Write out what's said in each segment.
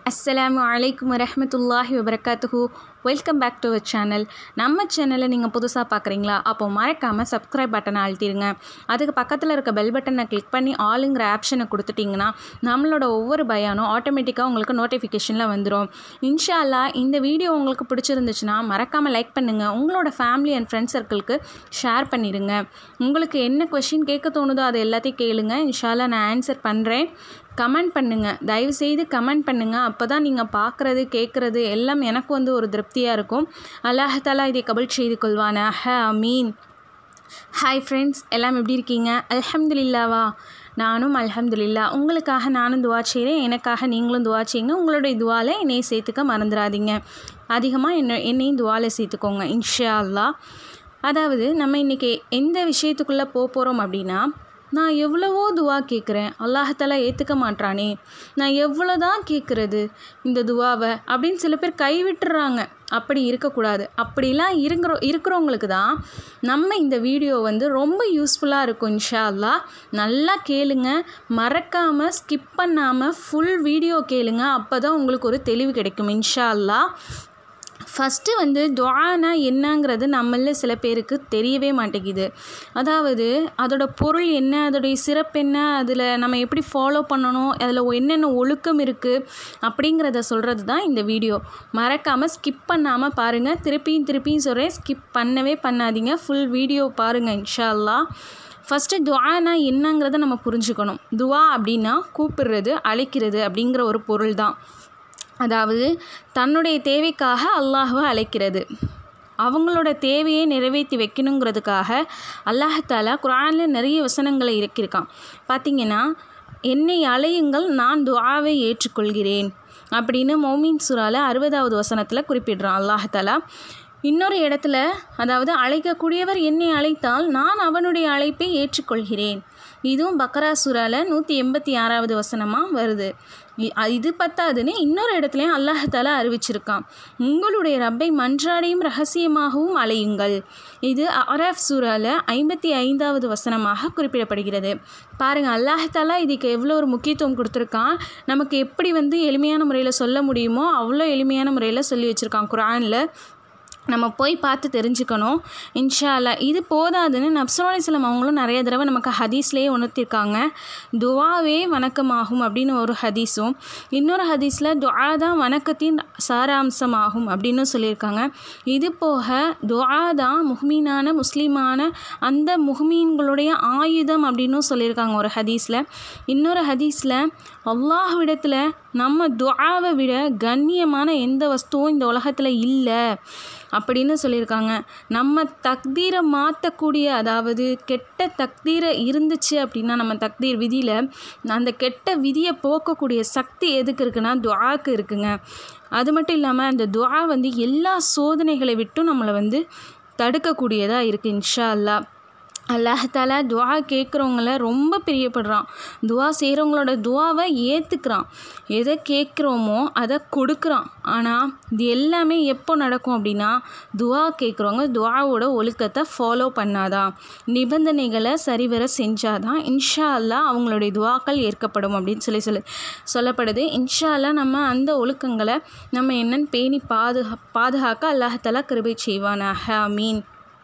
அஸ்ஸலாமு அலைக்கும் வரஹ்மத்துல்லாஹி வபரகாத்துஹு welcome back to our channel நம்ம சேனலை நீங்கள் புதுசாக பார்க்குறீங்களா அப்போ மறக்காமல் சப்ஸ்கிரைப் பட்டனை அழுத்திடுங்க அதுக்கு பக்கத்தில் இருக்க பெல் பட்டனை கிளிக் பண்ணி ஆளுங்கிற ஆப்ஷனை கொடுத்துட்டிங்கன்னா நம்மளோட ஒவ்வொரு பயானும் ஆட்டோமேட்டிக்காக உங்களுக்கு நோட்டிஃபிகேஷனில் வந்துடும் இன்ஷா அல்லாஹ் இந்த வீடியோ உங்களுக்கு பிடிச்சிருந்துச்சுன்னா மறக்காமல் லைக் பண்ணுங்கள் உங்களோட ஃபேமிலி அண்ட் ஃப்ரெண்ட்ஸ் சர்க்கிளுக்கு ஷேர் பண்ணிடுங்க உங்களுக்கு என்ன கொஷின் கேட்க தோணுதோ அது எல்லாத்தையும் கேளுங்க இன்ஷா அல்லாஹ் நான் ஆன்சர் பண்ணுறேன் கமெண்ட் பண்ணுங்கள் தயவுசெய்து கமெண்ட் பண்ணுங்கள் அப்போ தான் நீங்கள் பார்க்குறது கேட்குறது எல்லாம் எனக்கு வந்து ஒரு திருப்தியாக இருக்கும் அல்லாஹாலா இதை கபல் செய்து கொள்வான ஹ அமீன் ஹாய் ஃப்ரெண்ட்ஸ் எல்லாம் எப்படி இருக்கீங்க அல்ஹம்துலில்லாவா நானும் அல்ஹம்துலில்லா உங்களுக்காக நானும் துவா செய்கிறேன் எனக்காக நீங்களும் துவா செய்யுங்க உங்களுடைய துவாவில் என்னையை சேர்த்துக்க மறந்துடாதீங்க அதிகமாக என்ன என்னையும் துவாவில் சேர்த்துக்கோங்க இன்ஷா அல்லாஹ் அதாவது நம்ம இன்றைக்கி எந்த விஷயத்துக்குள்ளே போக போகிறோம் அப்படின்னா நான் எவ்வளவோ துவா கேட்குறேன் அல்லாஹாலா ஏற்றுக்க மாட்டானே நான் எவ்வளோ தான் கேட்குறது இந்த துவாவை அப்படின்னு சில பேர் கைவிட்டுறாங்க அப்படி இருக்கக்கூடாது அப்படிலாம் இருக்கிற இருக்கிறவங்களுக்கு தான் நம்ம இந்த வீடியோ வந்து ரொம்ப யூஸ்ஃபுல்லாக இருக்கும் இன்ஷா அல்லாஹ் நல்லா கேளுங்க மறக்காமல் ஸ்கிப் பண்ணாமல் ஃபுல் வீடியோ கேளுங்க அப்போ தான் உங்களுக்கு ஒரு தெளிவு கிடைக்கும் இன்ஷா அல்லாஹ் ஃபஸ்ட்டு வந்து துவானா என்னங்கிறது நம்மள சில பேருக்கு தெரியவே மாட்டேங்குது அதாவது அதோட பொருள் என்ன அதோடைய சிறப்பு என்ன அதில் நம்ம எப்படி ஃபாலோ பண்ணணும் அதில் என்னென்ன ஒழுக்கம் இருக்குது அப்படிங்கிறத சொல்கிறது தான் இந்த வீடியோ மறக்காமல் ஸ்கிப் பண்ணாமல் பாருங்கள் திருப்பியும் திருப்பியும் சொல்கிறேன் ஸ்கிப் பண்ணவே பண்ணாதீங்க ஃபுல் வீடியோ பாருங்கள் இன்ஷா அல்லாஹ் ஃபஸ்ட்டு துவானா என்னங்கிறத நம்ம புரிஞ்சுக்கணும் துவா அப்படின்னா கூப்பிடுறது அழைக்கிறது அப்படிங்கிற ஒரு பொருள் தான் அதாவது தன்னுடைய தேவைக்காக அல்லாஹுவை அழைக்கிறது அவங்களோட தேவையை நிறைவேற்றி வைக்கணுங்கிறதுக்காக அல்லாஹாலா குரானில் நிறைய வசனங்களை இறக்கியிருக்கான் பார்த்திங்கன்னா என்னை அழையுங்கள் நான் துவாவை ஏற்றுக்கொள்கிறேன் அப்படின்னு மௌமின் சுரால அறுபதாவது வசனத்தில் குறிப்பிடுறான் அல்லாஹாலா இன்னொரு இடத்துல அதாவது அழைக்கக்கூடியவர் என்னை அழைத்தால் நான் அவனுடைய அழைப்பை ஏற்றுக்கொள்கிறேன் இதுவும் பக்ரா சுரால நூற்றி எண்பத்தி ஆறாவது வசனமாக வருது இது பத்தாதுன்னு இன்னொரு இடத்துலையும் அல்லாஹால அறிவிச்சிருக்கான் உங்களுடைய ரப்பை மன்றாடியும் ரகசியமாகவும் அலையுங்கள் இது அரஃப் சூரால ஐம்பத்தி ஐந்தாவது வசனமாக குறிப்பிடப்படுகிறது பாருங்கள் அல்லாஹாலா இதுக்கு எவ்வளோ ஒரு முக்கியத்துவம் கொடுத்துருக்கான் நமக்கு எப்படி வந்து எளிமையான முறையில் சொல்ல முடியுமோ அவ்வளோ எளிமையான முறையில் சொல்லி வச்சுருக்கான் குரானில் நம்ம போய் பார்த்து தெரிஞ்சுக்கணும் இன்ஷா அல்லா இது போதாதுன்னு நப்சரோலிஸ்லம் அவங்களும் நிறைய தடவை நமக்கு ஹதீஸ்லேயே உணர்த்திருக்காங்க துவாவே வணக்கமாகும் அப்படின்னு ஒரு ஹதீஸும் இன்னொரு ஹதீஸில் துவா தான் வணக்கத்தின் சாராம்சமாகும் அப்படின்னு சொல்லியிருக்காங்க இது போக துவா தான் முஹ்மீனான முஸ்லீமான அந்த முஹ்மீன்களுடைய ஆயுதம் அப்படின்னும் சொல்லியிருக்காங்க ஒரு ஹதீஸில் இன்னொரு ஹதீஸில் அல்லாஹ்விடத்தில் நம்ம துவாவை விட கண்ணியமான எந்த வஸ்துவும் இந்த உலகத்தில் இல்லை அப்படின்னு சொல்லியிருக்காங்க நம்ம தக்தீரை மாற்றக்கூடிய அதாவது கெட்ட தக்தீரை இருந்துச்சு அப்படின்னா நம்ம தக்தீர் விதியில் அந்த கெட்ட விதியை போக்கக்கூடிய சக்தி எதுக்கு இருக்குன்னா துவாக்கு இருக்குங்க அது மட்டும் இல்லாமல் அந்த துவா வந்து எல்லா சோதனைகளை விட்டும் நம்மளை வந்து தடுக்கக்கூடியதாக இருக்குது இன்ஷா அல்லா அல்லாஹாலா துவா கேட்குறவங்கள ரொம்ப பிரியப்படுறான் துவா செய்கிறவங்களோட துவாவை ஏற்றுக்கிறான் எதை கேட்குறோமோ அதை கொடுக்குறான் ஆனால் இது எல்லாமே எப்போ நடக்கும் அப்படின்னா துவா கேட்குறவங்க துவாவோட ஒழுக்கத்தை ஃபாலோ பண்ணாதான் நிபந்தனைகளை சரிவர செஞ்சாதான் இன்ஷா அல்லா அவங்களுடைய துவாக்கள் ஏற்கப்படும் அப்படின்னு சொல்லி சொல்லி சொல்லப்படுது இன்ஷா அல்லா நம்ம அந்த ஒழுக்கங்களை நம்ம என்னன்னு பேணி பாதுகா பாதுகாக்க அல்லாஹாலா கிருபை செய்வானாக மீன்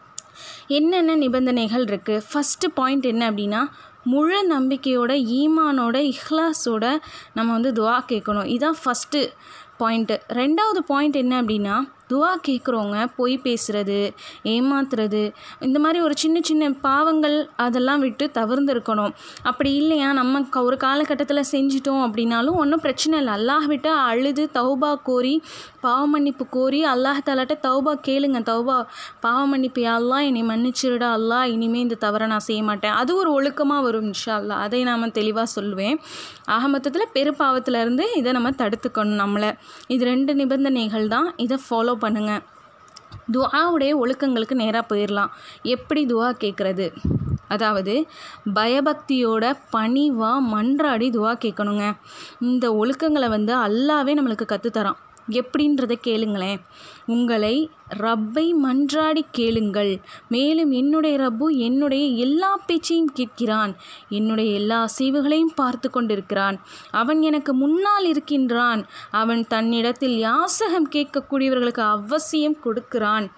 என்னென்ன நிபந்தனைகள் இருக்குது ஃபஸ்ட்டு பாயிண்ட் என்ன அப்படின்னா முழு நம்பிக்கையோட ஈமானோட இஹ்லாஸோட நம்ம வந்து துவா கேட்கணும் இதுதான் ஃபஸ்ட்டு பாயிண்ட்டு ரெண்டாவது பாயிண்ட் என்ன அப்படின்னா துவா கேட்குறவங்க பொய் பேசுகிறது ஏமாத்துறது இந்த மாதிரி ஒரு சின்ன சின்ன பாவங்கள் அதெல்லாம் விட்டு தவிர்ந்துருக்கணும் அப்படி இல்லையா நம்ம ஒரு காலகட்டத்தில் செஞ்சிட்டோம் அப்படின்னாலும் ஒன்றும் பிரச்சனை இல்லை அல்லாஹ் விட்டு அழுது தௌபா கோரி பாவ மன்னிப்பு கோரி அல்லாஹ் தாலாட்ட தௌபா கேளுங்க தௌபா பாவ மன்னிப்பு அல்லா என்னை மன்னிச்சிருடா அல்லா இனிமேல் இந்த தவறை நான் செய்ய மாட்டேன் அது ஒரு ஒழுக்கமாக வரும் இன்ஷா அல்லா அதை நாம் தெளிவாக சொல்லுவேன் ஆக மொத்தத்தில் பெருப்பாவத்திலேருந்து இதை நம்ம தடுத்துக்கணும் நம்மளை இது ரெண்டு நிபந்தனைகள் தான் இதை ஃபாலோ பண்ணுங்கள் துவாவுடைய ஒழுக்கங்களுக்கு நேராக போயிடலாம் எப்படி துவா கேட்குறது அதாவது பயபக்தியோட பணிவாக மன்றாடி துவா கேட்கணுங்க இந்த ஒழுக்கங்களை வந்து அல்லாவே நம்மளுக்கு கற்றுத்தரான் எப்படின்றத கேளுங்களேன் உங்களை ரப்பை மன்றாடி கேளுங்கள் மேலும் என்னுடைய ரப்பு என்னுடைய எல்லா பேச்சையும் கேட்கிறான் என்னுடைய எல்லா அசைவுகளையும் பார்த்து கொண்டிருக்கிறான் அவன் எனக்கு முன்னால் இருக்கின்றான் அவன் தன்னிடத்தில் யாசகம் கேட்கக்கூடியவர்களுக்கு அவசியம் கொடுக்கிறான்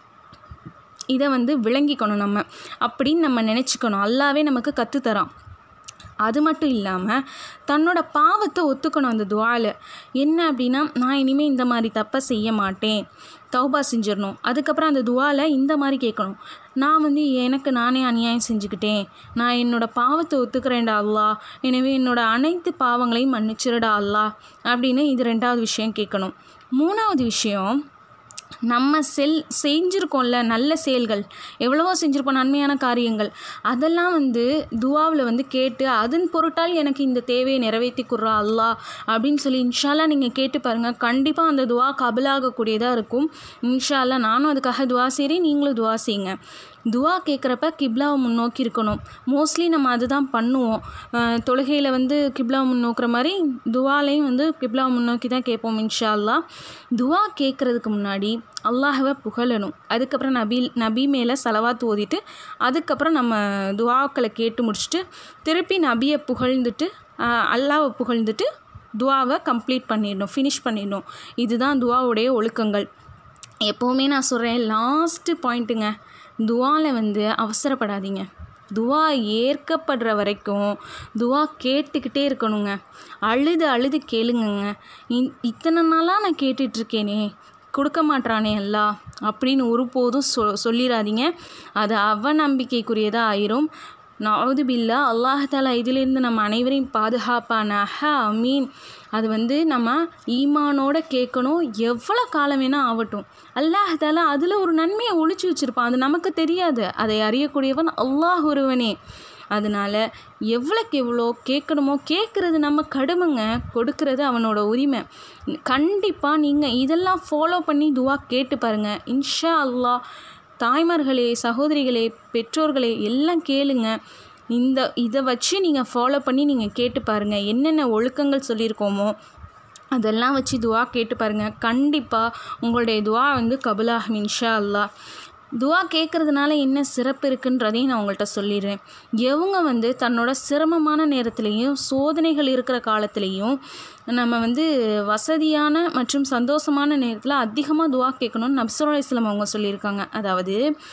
இதை வந்து விளங்கிக்கணும் நம்ம அப்படின்னு நம்ம நினச்சிக்கணும் அல்லாவே நமக்கு கற்றுத்தரான் அது மட்டும் இல்லாமல் தன்னோட பாவத்தை ஒத்துக்கணும் அந்த துவாவில் என்ன அப்படின்னா நான் இனிமேல் இந்த மாதிரி தப்பை செய்ய மாட்டேன் தௌபா செஞ்சிடணும் அதுக்கப்புறம் அந்த துவாவில் இந்த மாதிரி கேட்கணும் நான் வந்து எனக்கு நானே அநியாயம் செஞ்சுக்கிட்டேன் நான் என்னோடய பாவத்தை ஒத்துக்கிறேன்டா அல்லா எனவே என்னோட அனைத்து பாவங்களையும் மன்னிச்சிருடா அல்லா அப்படின்னு இது ரெண்டாவது விஷயம் கேட்கணும் மூணாவது விஷயம் நம்ம செல் செஞ்சுருக்கோம்ல நல்ல செயல்கள் எவ்வளவோ செஞ்சுருப்போம் நன்மையான காரியங்கள் அதெல்லாம் வந்து துவாவில் வந்து கேட்டு அதன் பொருட்டால் எனக்கு இந்த தேவையை நிறைவேற்றி கொடுறா அல்லா அப்படின்னு சொல்லி இன்ஷால்லா நீங்கள் கேட்டு பாருங்கள் கண்டிப்பாக அந்த துவா கபலாகக்கூடியதாக இருக்கும் இன்ஷால்லா நானும் அதுக்காக துவா செய்கிறேன் நீங்களும் துவா செய்யுங்க துவா கேட்குறப்ப கிப்லாவை முன்னோக்கி இருக்கணும் மோஸ்ட்லி நம்ம அதுதான் பண்ணுவோம் தொழுகையில் வந்து கிப்லாவை முன்னோக்கிற மாதிரி துவாலையும் வந்து கிப்லாவை முன்னோக்கி தான் கேட்போம் இன்ஷா அல்லா துவா கேட்குறதுக்கு முன்னாடி அல்லாஹவை புகழணும் அதுக்கப்புறம் நபி நபி மேலே செலவாத்து ஓதிட்டு அதுக்கப்புறம் நம்ம துவாக்களை கேட்டு முடிச்சுட்டு திருப்பி நபியை புகழ்ந்துட்டு அல்லாவை புகழ்ந்துட்டு துவாவை கம்ப்ளீட் பண்ணிடணும் ஃபினிஷ் பண்ணிடணும் இதுதான் துவாவுடைய ஒழுக்கங்கள் எப்போவுமே நான் சொல்கிறேன் லாஸ்ட்டு பாயிண்ட்டுங்க துவாவில் வந்து அவசரப்படாதீங்க துவா ஏற்கப்படுற வரைக்கும் துவா கேட்டுக்கிட்டே இருக்கணுங்க அழுது அழுது கேளுங்கங்க இத்தனை நாளாக நான் கேட்டுட்ருக்கேனே கொடுக்க மாட்டானே எல்லா அப்படின்னு ஒருபோதும் சொ சொல்லிடாதீங்க அது அவநம்பிக்கைக்குரியதாக ஆயிரும் நவது பில்லா அல்லாஹாலா இதிலிருந்து நம்ம அனைவரையும் பாதுகாப்பானாக அமீன் அது வந்து நம்ம ஈமானோட கேட்கணும் எவ்வளோ காலம் வேணால் ஆகட்டும் அல்லாஹாலா அதில் ஒரு நன்மையை ஒழிச்சு வச்சுருப்பான் அது நமக்கு தெரியாது அதை அறியக்கூடியவன் அல்லாஹ் ஒருவனே அதனால் எவ்வளோக்கு எவ்வளோ கேட்கணுமோ கேட்குறது நம்ம கடுமைங்க கொடுக்கறது அவனோட உரிமை கண்டிப்பாக நீங்கள் இதெல்லாம் ஃபாலோ பண்ணி துவா கேட்டு பாருங்கள் இன்ஷா அல்லாஹ் தாய்மார்களே சகோதரிகளே பெற்றோர்களே எல்லாம் கேளுங்க இந்த இதை வச்சு நீங்கள் ஃபாலோ பண்ணி நீங்கள் கேட்டு பாருங்கள் என்னென்ன ஒழுக்கங்கள் சொல்லியிருக்கோமோ அதெல்லாம் வச்சு துவா கேட்டு பாருங்கள் கண்டிப்பாக உங்களுடைய துவா வந்து கபுலாகும் இன்ஷா அல்லா துவா கேட்குறதுனால என்ன சிறப்பு இருக்குன்றதையும் நான் உங்கள்கிட்ட சொல்லிடுறேன் எவங்க வந்து தன்னோட சிரமமான நேரத்துலேயும் சோதனைகள் இருக்கிற காலத்துலேயும் நம்ம வந்து வசதியான மற்றும் சந்தோஷமான நேரத்தில் அதிகமாக துவா கேட்கணும்னு நப்சுல்லா இஸ்லாம் அவங்க சொல்லியிருக்காங்க அதாவது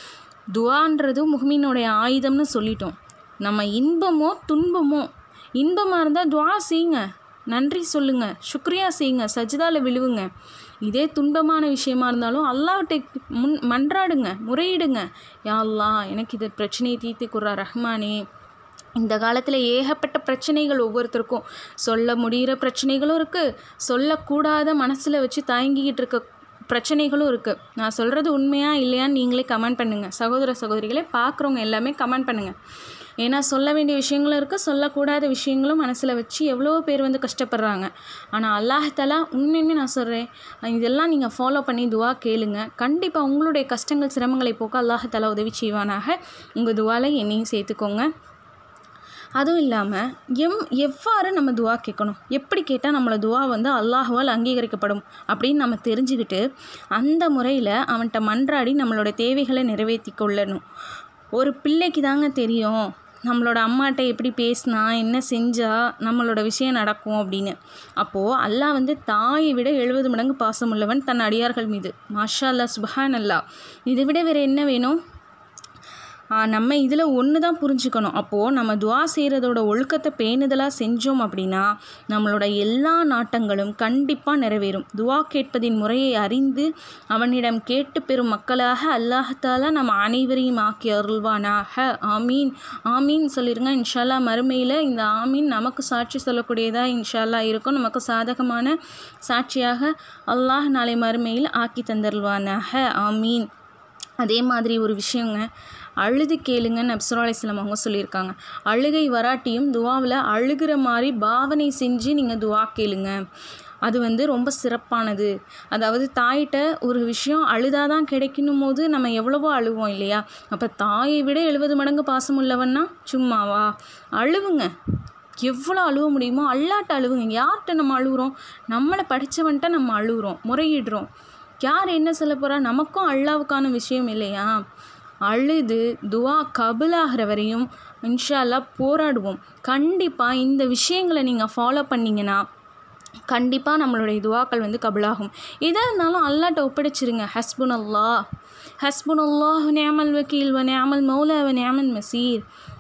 துவான்றது முகமீனுடைய ஆயுதம்னு சொல்லிட்டோம் நம்ம இன்பமோ துன்பமோ இன்பமாக இருந்தால் துவா செய்யுங்க நன்றி சொல்லுங்கள் சுக்ரியா செய்யுங்க சஜிதாவில் விழுவுங்க இதே துன்பமான விஷயமா இருந்தாலும் அல்லாவிட்ட முன் மன்றாடுங்க முறையிடுங்க யா அல்லா எனக்கு இது பிரச்சனையை தீர்த்து குர்ரா ரஹ்மானே இந்த காலத்தில் ஏகப்பட்ட பிரச்சனைகள் ஒவ்வொருத்தருக்கும் சொல்ல முடிகிற பிரச்சனைகளும் இருக்குது சொல்லக்கூடாத மனசில் வச்சு தாங்கிக்கிட்டு இருக்க பிரச்சனைகளும் இருக்குது நான் சொல்கிறது உண்மையா இல்லையான்னு நீங்களே கமெண்ட் பண்ணுங்கள் சகோதர சகோதரிகளே பார்க்குறவங்க எல்லாமே கமெண்ட் பண்ணுங்கள் ஏன்னா சொல்ல வேண்டிய விஷயங்களும் இருக்குது சொல்லக்கூடாத விஷயங்களும் மனசில் வச்சு எவ்வளோ பேர் வந்து கஷ்டப்படுறாங்க ஆனால் அல்லாஹாலா உண்மையுமே நான் சொல்கிறேன் இதெல்லாம் நீங்கள் ஃபாலோ பண்ணி துவா கேளுங்க கண்டிப்பாக உங்களுடைய கஷ்டங்கள் சிரமங்களை போக்க அல்லாஹாலா உதவி செய்வானாக உங்கள் துவாலை என்னையும் சேர்த்துக்கோங்க அதுவும் இல்லாமல் எம் எவ்வாறு நம்ம துவா கேட்கணும் எப்படி கேட்டால் நம்மளோட துவா வந்து அல்லாஹுவால் அங்கீகரிக்கப்படும் அப்படின்னு நம்ம தெரிஞ்சுக்கிட்டு அந்த முறையில் அவன்கிட்ட மன்றாடி நம்மளோட தேவைகளை நிறைவேற்றி கொள்ளணும் ஒரு பிள்ளைக்கு தாங்க தெரியும் நம்மளோட அம்மாட்ட எப்படி பேசினா என்ன செஞ்சால் நம்மளோட விஷயம் நடக்கும் அப்படின்னு அப்போது அல்லாஹ் வந்து தாயை விட எழுபது மடங்கு பாசமுள்ளவன் தன் அடியார்கள் மீது மாஷா அல்லா சுபஹான் அல்லா இதை விட வேறு என்ன வேணும் நம்ம இதில் ஒன்று தான் புரிஞ்சுக்கணும் அப்போது நம்ம துவா செய்கிறதோட ஒழுக்கத்தை பேணுதலாக செஞ்சோம் அப்படின்னா நம்மளோட எல்லா நாட்டங்களும் கண்டிப்பாக நிறைவேறும் துவா கேட்பதின் முறையை அறிந்து அவனிடம் கேட்டு பெறும் மக்களாக அல்லாஹால நம்ம அனைவரையும் ஆக்கி அருள்வானாக ஆமீன் ஆமீன் சொல்லிடுங்க இன்ஷால்லா மறுமையில் இந்த ஆமீன் நமக்கு சாட்சி சொல்லக்கூடியதாக இன்ஷால்லா இருக்கும் நமக்கு சாதகமான சாட்சியாக அல்லாஹ் நாளை மறுமையில் ஆக்கி தந்தருள்வானாக ஆமீன் அதே மாதிரி ஒரு விஷயங்க அழுது கேளுங்கன்னு நப்சுரா அலிஸ்லாம் அவங்க சொல்லியிருக்காங்க அழுகை வராட்டியும் துவாவில் அழுகிற மாதிரி பாவனை செஞ்சு நீங்கள் துவா கேளுங்க அது வந்து ரொம்ப சிறப்பானது அதாவது தாயிட்ட ஒரு விஷயம் அழுதாதான் கிடைக்கணும் போது நம்ம எவ்வளவோ அழுவோம் இல்லையா அப்போ தாயை விட எழுபது மடங்கு பாசம் உள்ளவன்னா சும்மாவா அழுவுங்க எவ்வளோ அழுவ முடியுமோ அல்லாட்ட அழுவுங்க யார்கிட்ட நம்ம அழுகுறோம் நம்மளை படித்தவன்ட்ட நம்ம அழுகுறோம் முறையிடுறோம் யார் என்ன சொல்ல போகிறா நமக்கும் அல்லாவுக்கான விஷயம் இல்லையா அழுது துவா கபுலாகிற வரையும் இன்ஷா அல்லாஹ் போராடுவோம் கண்டிப்பாக இந்த விஷயங்களை நீங்கள் ஃபாலோ பண்ணிங்கன்னா கண்டிப்பாக நம்மளுடைய துவாக்கள் வந்து கபுலாகும் எதாக இருந்தாலும் அல்லாட்ட ஒப்படைச்சிருங்க ஹஸ்புன் அல்லா ஹஸ்புன் அல்லாஹ் நேமல் வக்கீல் வ நேமல் மௌல வ நேமல் மசீர்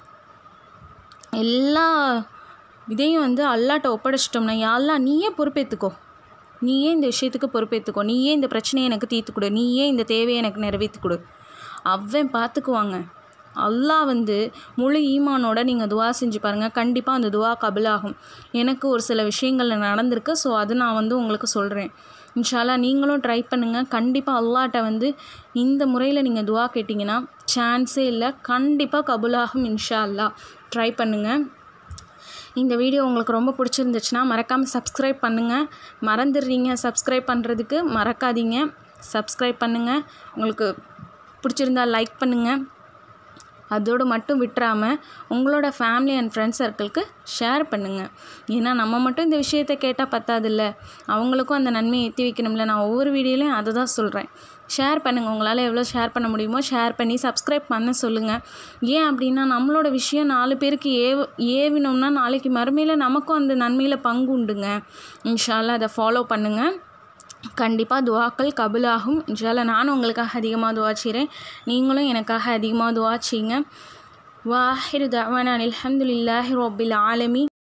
எல்லா இதையும் வந்து அல்லாட்ட ஒப்படைச்சிட்டோம்னா யாழ்லா நீயே பொறுப்பேற்றுக்கோ நீயே இந்த விஷயத்துக்கு பொறுப்பேற்றுக்கோ நீயே இந்த பிரச்சனையை எனக்கு தீர்த்து கொடு நீயே இந்த தேவையை எனக்கு நிறைவேற்றி கொடு அவன் பார்த்துக்குவாங்க அல்லாஹ் வந்து முழு ஈமானோட நீங்கள் துவா செஞ்சு பாருங்கள் கண்டிப்பாக அந்த துவா கபிலாகும் எனக்கு ஒரு சில விஷயங்கள் நடந்திருக்கு ஸோ அது நான் வந்து உங்களுக்கு சொல்கிறேன் இன்ஷால்லா நீங்களும் ட்ரை பண்ணுங்கள் கண்டிப்பாக அல்லாட்ட வந்து இந்த முறையில் நீங்கள் துவா கேட்டிங்கன்னா சான்ஸே இல்லை கண்டிப்பாக கபுலாகும் இன்ஷா அல்லா ட்ரை பண்ணுங்கள் இந்த வீடியோ உங்களுக்கு ரொம்ப பிடிச்சிருந்துச்சுன்னா மறக்காமல் சப்ஸ்கிரைப் பண்ணுங்கள் மறந்துடுறீங்க சப்ஸ்கிரைப் பண்ணுறதுக்கு மறக்காதீங்க சப்ஸ்கிரைப் பண்ணுங்கள் உங்களுக்கு பிடிச்சிருந்தா லைக் பண்ணுங்கள் அதோடு மட்டும் விட்டுறாமல் உங்களோட ஃபேமிலி அண்ட் ஃப்ரெண்ட்ஸ் சர்க்கிளுக்கு ஷேர் பண்ணுங்கள் ஏன்னா நம்ம மட்டும் இந்த விஷயத்தை கேட்டால் பத்தாதில்ல அவங்களுக்கும் அந்த நன்மையை எத்தி வைக்கணும்ல நான் ஒவ்வொரு வீடியோலையும் அதை தான் சொல்கிறேன் ஷேர் பண்ணுங்கள் உங்களால் எவ்வளோ ஷேர் பண்ண முடியுமோ ஷேர் பண்ணி சப்ஸ்கிரைப் பண்ண சொல்லுங்கள் ஏன் அப்படின்னா நம்மளோட விஷயம் நாலு பேருக்கு ஏவ ஏவினோம்னா நாளைக்கு மறுமையில் நமக்கும் அந்த நன்மையில் பங்கு உண்டுங்க இன்ஷால்லா அதை ஃபாலோ பண்ணுங்கள் கண்டிப்பாக துவாக்கள் கபுலாகும் இன்ஷால்லா நானும் உங்களுக்காக அதிகமாக துவா செய்கிறேன் நீங்களும் எனக்காக அதிகமாக துவா செய்யுங்க வாஹிரு தவானா அல்ஹம்துலில்லாஹி ரபில் ஆலமி